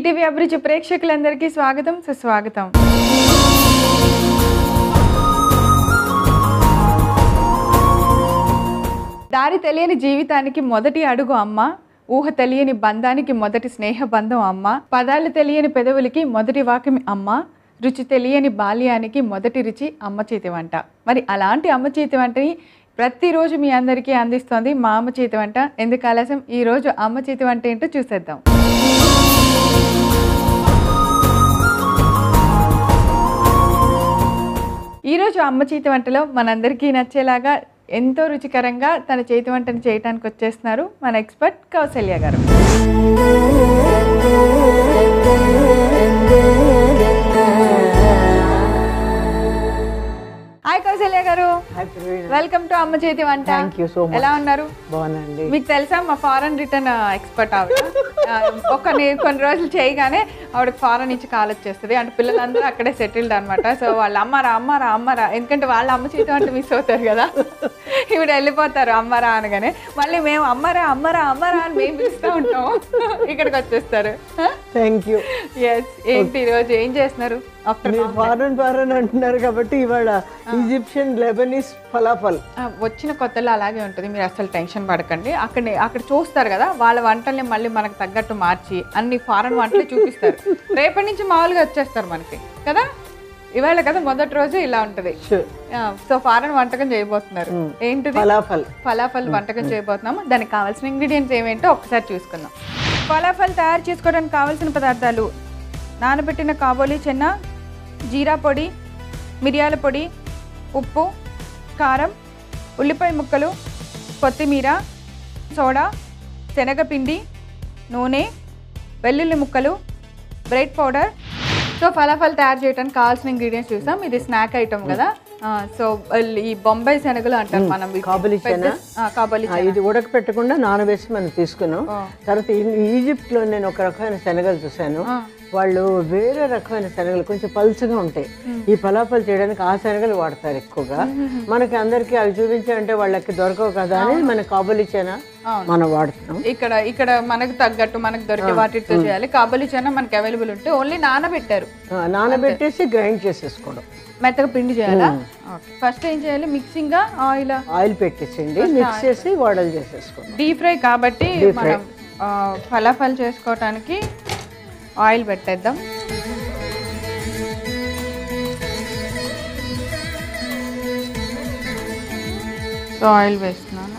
ETV అభిరుచి ప్రేక్షకులందరికీ స్వాగతం సుస్వాగతం దారి తెలియని జీవితానికి మొదటి అడుగు అమ్మ ఊహ తెలియని బంధానికి మొదటి స్నేహ బంధం అమ్మ పదాలు తెలియని పెదవులకి మొదటి వాక్యం అమ్మ రుచి తెలియని బాల్యానికి మొదటి రుచి అమ్మ చేతి వంట మరి అలాంటి అమ్మ చేతి వంటని ప్రతిరోజు మీ అందరికీ అందిస్తోంది మా అమ్మ చేతి వంట ఎందుకు ఆలస్యం ఈ రోజు అమ్మ చేతి వంట ఏంటో చూసేద్దాం ఈరోజు అమ్మ చేతి వంటలో మనందరికీ నచ్చేలాగా ఎంతో రుచికరంగా తన చేతి వంటను చేయడానికి వచ్చేస్తున్నారు మన ఎక్స్పర్ట్ కౌసల్య గారు హాయ్ కౌసల్య గారు హాయ్ ప్రవీణ వెల్కమ్ టు అమ్మ చేతి వంట థ్యాంక్ యూ సో మచ్ ఎలా ఉన్నారు బాగున్నాండి మీకు తెలుసా మా ఫారెన్ రిటర్న్ ఎక్స్పర్ట్ ఆవిడ ఆ, ఒక నే- కొన్ని రోజులు చేయగానే ఆవిడకి ఫారెన్ నుంచి కాల్ వచ్చేస్తుంది అంటే పిల్లలందరూ అక్కడే సెటిల్డ్ అనమాట సో వాళ్ళ అమ్మరా అమ్మరా అమ్మరా ఎందుకంటే వాళ్ళ అమ్మ చేతి అంటే మిస్ అవుతారు కదా ఈవిడ వెళ్ళిపోతారు అమ్మరా అనగానే మళ్ళీ మేము అమ్మరా అమ్మరా అమ్మరా అని మేము పిలుస్తూ ఉంటాం ఇక్కడికి వచ్చేస్తారు థ్యాంక్ యూ ఎస్ ఏంటి ఈరోజు ఏం చేస్తున్నారు ఆఫ్టర్ మీరు ఫారెన్ ఫారెన్ అంటున్నారు కాబట్టి ఇవాళ ఈజిప్షియన్ లెబనీస్ ఫలాఫల్ వచ్చిన కొత్తలో అలాగే ఉంటుంది మీరు అసలు టెన్షన్ పడకండి అక్కడ అక్కడ చూస్తారు కదా వాళ్ళ వంటల్ని మళ్ళీ మనకు తగ్గట్టు మార్చి అన్ని ఫారెన్ వంటలు చూపిస్తారు రేపటి నుంచి మామూలుగా వచ్చేస్తారు మనకి కదా ఇవాళ కదా మొదటి రోజు ఇలా ఉంటుంది సో ఫారెన్ వంటకం చేయబోతున్నారు ఏంటిది ఫలాఫల్ ఫలాఫల్ వంటకం చేయబోతున్నాము దానికి కావాల్సిన ఇంగ్రీడియంట్స్ ఏమేంటో ఒకసారి చూసుకుందాం ఫలాఫల్ తయారు చేసుకోవడానికి కావాల్సిన పదార్థాలు నానబెట్టిన కాబోలి చెన్న జీరా పొడి మిరియాల పొడి ఉప్పు కారం ఉల్లిపాయ ముక్కలు కొత్తిమీర సోడా శనగపిండి నూనె వెల్లుల్లి ముక్కలు బ్రెడ్ పౌడర్ సో ఫలాఫల్ తయారు చేయడానికి కావాల్సిన ఇంగ్రీడియంట్స్ చూసాం ఇది స్నాక్ ఐటమ్ కదా ఆ, సో ఈ బొంబాయి శనగలు అంటారు మనం వీటిని. కాబూలి పెద్ద- చెన. ఆ, కాబూలి ఆ, ఇది ఉడకపెట్టకుండా నానబెట్టి మనం తీసుకున్నాం ఆ. తర్వాత ఈ- ఈజిప్ట్ లో నేను ఒక రకమైన శనగలు చూశాను ఆ. వాళ్ళు వేరే రకమైన శనగలు కొంచెం పలుచగా ఉంటాయి ఈ ఫలాఫల్ చేయడానికి ఆ శనగలు వాడతారు ఎక్కువగా మనకి అందరికీ అవి చూపించాలంటే వాళ్ళకి దొరకవు కదా అని మన కాబూలి చెన అవును. మనం వాడుతున్నాం ఇక్కడ ఇక్కడ మనకు తగ్గట్టు మనకు దొరికే వాటితో చేయాలి కాబూలి చెన్న మనకి అవైలబుల్ ఉంటే ఓన్లీ నానబెట్టారు ఆ, నానబెట్టేసి గ్రైండ్ చేసేసుకోవడం మెత్తగా పిండి చేయాలా ఫస్ట్ ఏం చేయాలి మిక్సింగ్ గా ఆయిల్ ఆయిల్ పెట్టేసేయండి మిక్స్ చేసి వడలు చేసేసుకోండి డీప్ ఫ్రై కాబట్టి మనం ఆ, ఫలాఫల్ చేసుకోవటానికి ఆయిల్ పెట్టేద్దాం సో ఆయిల్ వేస్తున్నాను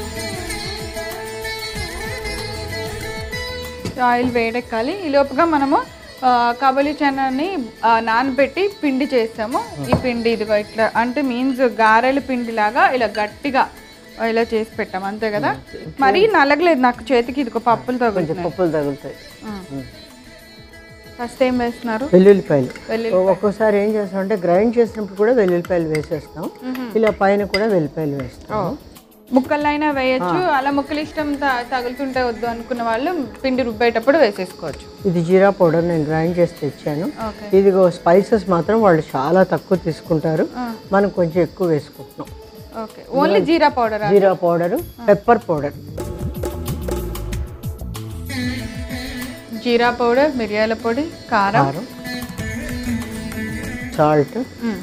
సో ఆయిల్ వేడెక్కాలి ఈ లోపుగా మనము ఆ, కాబూలి చనాన్ని ఆ, నానబెట్టి పిండి చేస్తాము ఈ పిండి ఇదిగో ఇట్లా అంటే మీన్స్ గారెల పిండి లాగా ఇలా గట్టిగా ఇలా చేసి పెట్టాం అంతే కదా మరీ నలగలేదు నాకు చేతికి ఇదిగో పప్పులు కొంచెం తగులుతున్నాయి పప్పులు తగులుతాయి ఫస్ట్ ఏం వేస్తున్నారు వెల్లుల్లిపాయలు వెల్లుల్లి ఒక్కోసారి ఏం చేస్తాం అంటే గ్రైండ్ చేసినప్పుడు కూడా వెల్లుల్లిపాయలు వేసేస్తాం ఇలా పైన కూడా వెల్లుల్లిపాయలు వేస్తాం ముక్కలైనా వేయొచ్చు అలా ముక్కలు ఇష్టం త- తగులుతుంటే వద్దు అనుకున్న వాళ్ళు పిండి రుబ్బేటప్పుడు వేసేసుకోవచ్చు ఇది జీరా పౌడర్ నేను గ్రైండ్ చేసి తెచ్చాను ఓకే ఇదిగో స్పైసెస్ మాత్రం వాళ్ళు చాలా తక్కువ తీసుకుంటారు మనం కొంచెం ఎక్కువ వేసుకుంటున్నాం okay only jeera powder jeera powder pepper powder jeera powder మిరియాల పొడి కారం కారం సాల్ట్ మ్మ్.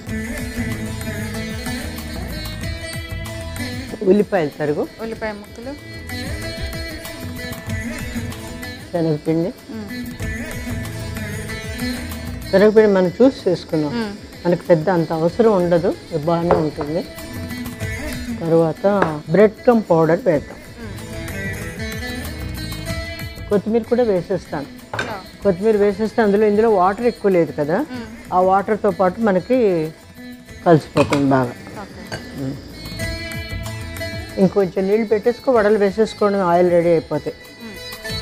ఉల్లిపాయలు తరుగు ఉల్లిపాయ ముక్కలు శనగపిండి మ్మ్. శనగపిండి మనం చూసి చేసుకున్నాం మ్మ్. మనకి పెద్ద అంత అవసరం ఉండదు బాగానే ఉంటుంది తర్వాత బ్రెడ్ కమ్ పౌడర్ వేద్దాం కొత్తిమీర కూడా వేసేస్తాను ఆ. కొత్తిమీర వేసేస్తే అందులో ఇందులో వాటర్ ఎక్కువ లేదు కదా మ్మ్. ఆ వాటర్తో పాటు మనకి కలిసిపోతుంది బాగా ఓకే ఇంకొంచెం నీళ్ళు పెట్టేసుకో వడలు వేసేసుకోండి ఆయిల్ రెడీ అయిపోతాయి మ్మ్.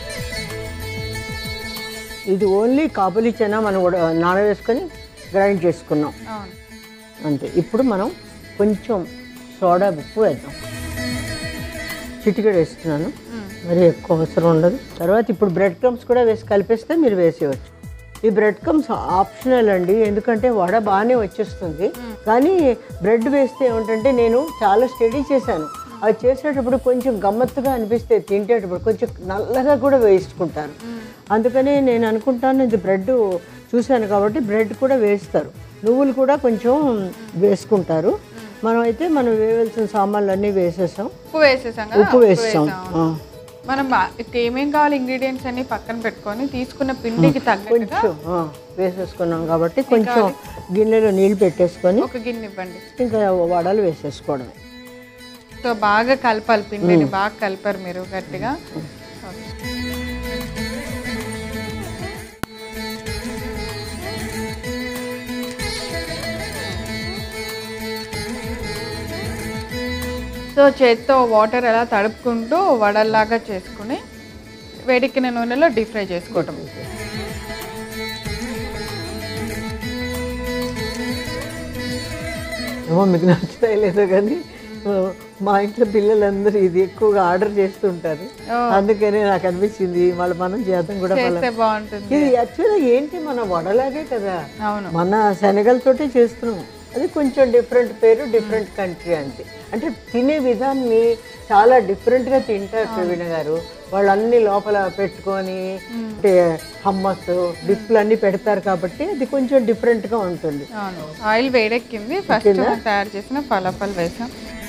ఇది ఓన్లీ కాబూలి చెనా మనం ఉడ- నానవేసుకొని గ్రైండ్ చేసుకున్నాం అవును అంతే ఇప్పుడు మనం కొంచెం సోడా ఉప్పు వేద్దాం చిటికెడు వేస్తున్నాను మ్మ్. మరి ఎక్కువ అవసరం ఉండదు తర్వాత ఇప్పుడు బ్రెడ్ క్రమ్స్ కూడా వేసి కలిపేస్తే మీరు వేసేయచ్చు ఈ బ్రెడ్ క్రమ్స్ ఆప్షనల్ అండి ఎందుకంటే వడ బాగానే వచ్చేస్తుంది కానీ బ్రెడ్ వేస్తే ఏమిటంటే నేను చాలా స్టడీ చేశాను అది చేసేటప్పుడు కొంచెం గమ్మత్తుగా అనిపిస్తే తింటేటప్పుడు కొంచెం నల్లగా కూడా వేసుకుంటారు అందుకని నేను అనుకుంటాను ఇది బ్రెడ్ చూశాను కాబట్టి బ్రెడ్ కూడా వేస్తారు నువ్వులు కూడా కొంచెం వేసుకుంటారు మనం అయితే మనం వేయవలసిన సామాన్లు అన్నీ వేసేసాం ఉప్పు వేసేసాం కదా ఉప్పు వేస్తాం ఆ. మనం బా- ఇక ఏమేం కావాలి ఇంగ్రీడియంట్స్ అన్ని పక్కన పెట్టుకొని తీసుకున్న పిండికి తగ్గట్టుగా కొంచెం ఆ, వేసేసుకున్నాం కాబట్టి కొంచెం గిన్నెలో నీళ్ళు పెట్టేసుకొని ఒక గిన్నె ఇవ్వండి ఇంకా వడలు వేసేసుకోవడమే సో బాగా కలపాలి పిండిని బాగా కలిపారు మీరు గట్టిగా సో చేత్తో వాటర్ ఎలా తడుపుకుంటూ వడల్లాగా చేసుకుని వేడెక్కిన నూనెలో డీప్ ఫ్రై చేసుకోవటం ఏమో మీకు నచ్చుతాయి లేదో కానీ ఆ, మా ఇంట్లో పిల్లలందరూ ఇది ఎక్కువగా ఆర్డర్ చేస్తుంటారు అందుకనే నాకు అనిపించింది మళ్ళీ మనం చేద్దాం కూడా మళ్ళీ చేస్తే బాగుంటుంది ఇది యాక్చువల్గా ఏంటి మన వడలాగే కదా అవును మన శనగలతోటే చేస్తున్నాం అది కొంచెం డిఫరెంట్ పేరు డిఫరెంట్ కంట్రీ అంతే అంటే తినే విధాన్ని చాలా డిఫరెంట్గా తింటారు ప్రవీణ గారు వాళ్ళు అన్ని లోపల పెట్టుకొని అంటే హమ్మస్ డిప్లు అన్ని పెడతారు కాబట్టి అది కొంచెం డిఫరెంట్గా ఉంటుంది అవును ఆయిల్ వేడెక్కింది ఫస్ట్ మనం తయారు చేసిన ఫలాఫల్ వేసాం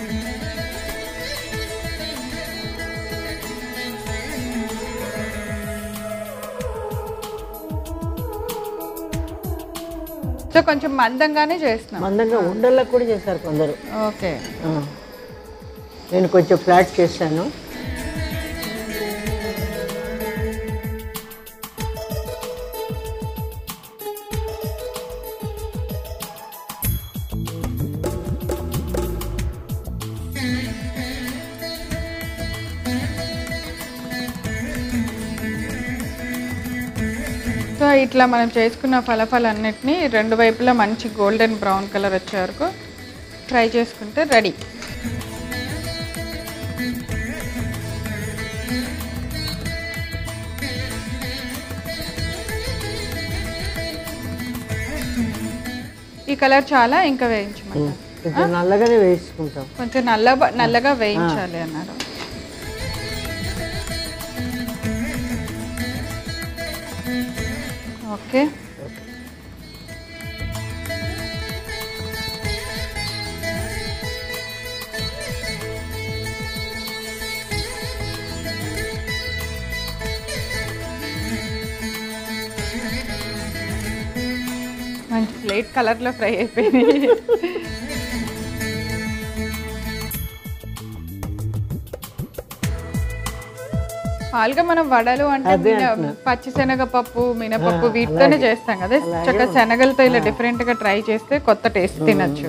సో కొంచెం మందంగానే చేస్తున్నాం మందంగా ఉండల్లో కూడా చేశారు కొందరు ఓకే ఆ. నేను కొంచెం ఫ్లాట్ చేశాను సో ఇట్లా మనం చేసుకున్న ఫలఫలన్నిటిని రెండు వైపులా మంచి గోల్డెన్ బ్రౌన్ కలర్ వచ్చే వరకు ఫ్రై చేసుకుంటే రెడీ ఈ కలర్ చాలా ఇంకా వేయించమంట కొంచెం నల్లగానే వేసుకుంటాం కొంచెం నల్ల నల్లగా వేయించాలి అన్నారు ఓకే మంచి ప్లేట్ కలర్లో ఫ్రై అయిపోయింది మామూలుగా మనం వడలు అంటే మిన పచ్చిశనగపప్పు మినపప్పు వీటితోనే చేస్తాం కదా చక్కగా శనగలతో ఇలా డిఫరెంట్ గా ట్రై చేస్తే కొత్త టేస్ట్ తినచ్చు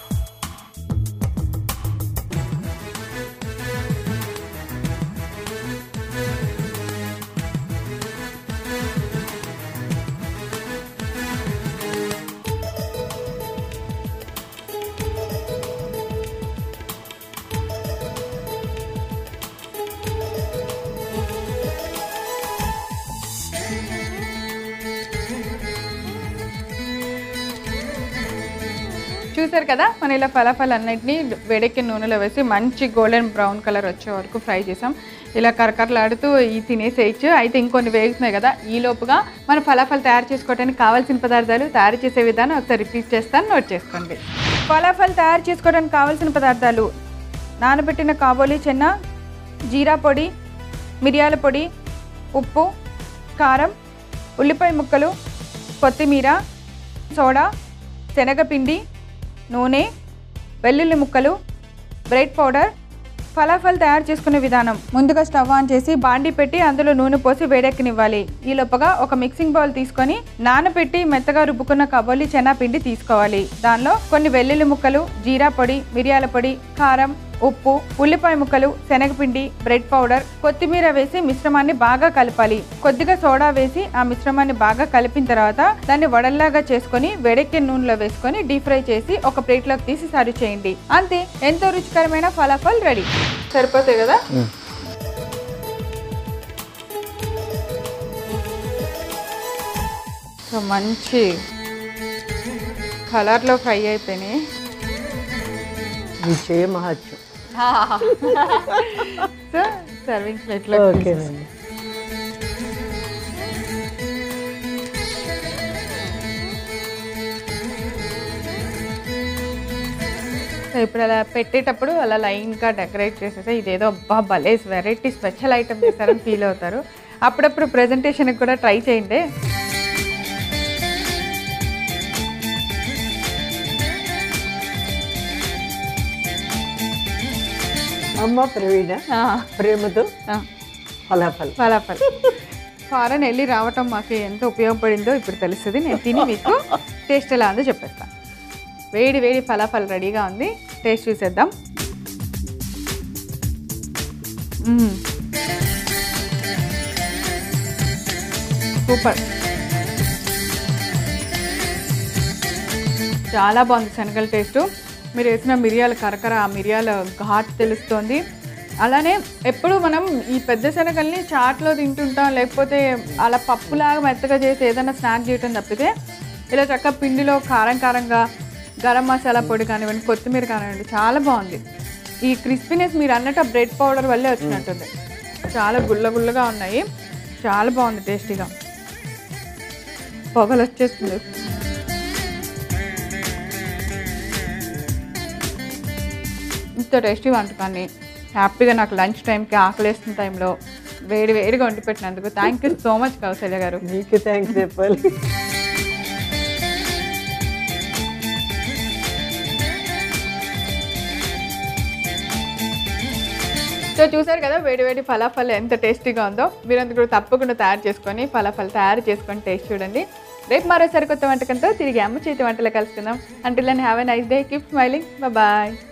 చూసారు కదా మనం ఇలా ఫలాఫల్ అన్నిటిని వేడెక్కిన నూనెలో వేసి మంచి గోల్డెన్ బ్రౌన్ కలర్ వచ్చే వరకు ఫ్రై చేసాం ఇలా కరకరలాడుతూ ఈ తినేసేయచ్చు అయితే ఇంకొన్ని వేగుతున్నాయి కదా ఈ లోపుగా మన ఫలాఫల్ తయారు చేసుకోవడానికి కావాల్సిన పదార్థాలు తయారు చేసే విధానం ఒకసారి రిపీట్ చేస్తాను నోట్ చేసుకోండి ఫలాఫల్ తయారు చేసుకోవడానికి కావాల్సిన పదార్థాలు నానబెట్టిన కాబోలి చెన్న జీరా పొడి మిరియాల పొడి ఉప్పు కారం ఉల్లిపాయ ముక్కలు కొత్తిమీర సోడా శనగపిండి నూనె వెల్లుల్లి ముక్కలు బ్రెడ్ పౌడర్ ఫలాఫల్ తయారు చేసుకునే విధానం ముందుగా స్టవ్ ఆన్ చేసి బాండి పెట్టి అందులో నూనె పోసి వేడెక్కనివ్వాలి ఈ లోపగా ఒక మిక్సింగ్ బౌల్ తీసుకొని నానబెట్టి మెత్తగా రుబ్బుకున్న కబోలి చెనా పిండి తీసుకోవాలి దానిలో కొన్ని వెల్లుల్లి ముక్కలు జీరా పొడి మిరియాల పొడి కారం ఉప్పు ఉల్లిపాయ ముక్కలు శనగపిండి బ్రెడ్ పౌడర్ కొత్తిమీర వేసి మిశ్రమాన్ని బాగా కలపాలి కొద్దిగా సోడా వేసి ఆ మిశ్రమాన్ని బాగా కలిపిన తర్వాత దాన్ని వడల్లాగా చేసుకొని వేడెక్కిన నూనెలో వేసుకొని డీప్ ఫ్రై చేసి ఒక ప్లేట్లోకి తీసి సర్వ్ చేయండి అంతే ఎంతో రుచికరమైన ఫలాఫల్ రెడీ సరిపోతాయి కదా సో మంచి కలర్లో ఫ్రై అయిపోయినాయి మీ చేయ మహత్యం సో సర్వింగ్ ప్లేట్లో ఓకేనండి ఇప్పుడు అలా పెట్టేటప్పుడు అలా లైన్గా డెకరేట్ చేసేస్తే ఇదేదో అబ్బా భలే వెరైటీ స్పెషల్ ఐటమ్ చేశారని ఫీల్ అవుతారు అప్పుడప్పుడు ప్రెజెంటేషన్కి కూడా ట్రై చేయండి అమ్మ ప్రవీణ ఆ, ప్రేమతో ఆ, ఫలాఫల్ ఫలాఫల్ ఫారెన్ వెళ్ళి రావటం మాకు ఎంత ఉపయోగపడిందో ఇప్పుడు తెలుస్తుంది నేను తిని మీకు టేస్ట్ ఎలా ఉందో చెప్పేస్తాను వేడి వేడి ఫలాఫల్ రెడీగా ఉంది టేస్ట్ చూసేద్దాం మ్మ్. సూపర్ చాలా బాగుంది శనగల టేస్ట్ మీరు వేసిన మిరియాల కరకర ఆ మిరియాల ఘాట్ తెలుస్తోంది అలానే ఎప్పుడు మనం ఈ పెద్ద శనగల్ని చాట్లో తింటుంటాం లేకపోతే అలా పప్పులాగా మెత్తగా చేసి ఏదైనా స్నాక్ చేయటం తప్పితే ఇలా చక్క పిండిలో కారం కారంగా గరం మసాలా పొడి కానివ్వండి కొత్తిమీర కానివ్వండి చాలా బాగుంది ఈ క్రిస్పీనెస్ మీరు అన్నట్టు ఆ బ్రెడ్ పౌడర్ వల్లే వచ్చినట్టుంది చాలా గుల్ల గుల్లగా ఉన్నాయి చాలా బాగుంది టేస్టీగా పొగలు వచ్చేస్తుంది ఇంత టేస్టీ వంటకాన్ని హ్యాపీగా నాకు లంచ్ టైంకి ఆకలేస్తున్న టైంలో వేడి వేడిగా వండి పెట్టినందుకు thank you so much Kausalya గారు మీకు థ్యాంక్స్ చెప్పాలి సో చూసారు కదా వేడి వేడి ఫలాఫల్ ఎంత టేస్టీగా ఉందో మీరందరూ కూడా తప్పకుండా తయారు చేసుకొని ఫలాఫల్ తయారు చేసుకొని టేస్ట్ చూడండి రేపు మరో సరికొత్త వంటకంతో తిరిగి అమ్మ చేతి వంటలు కలుసుకుందాం అంటే have a nice day keep smiling bye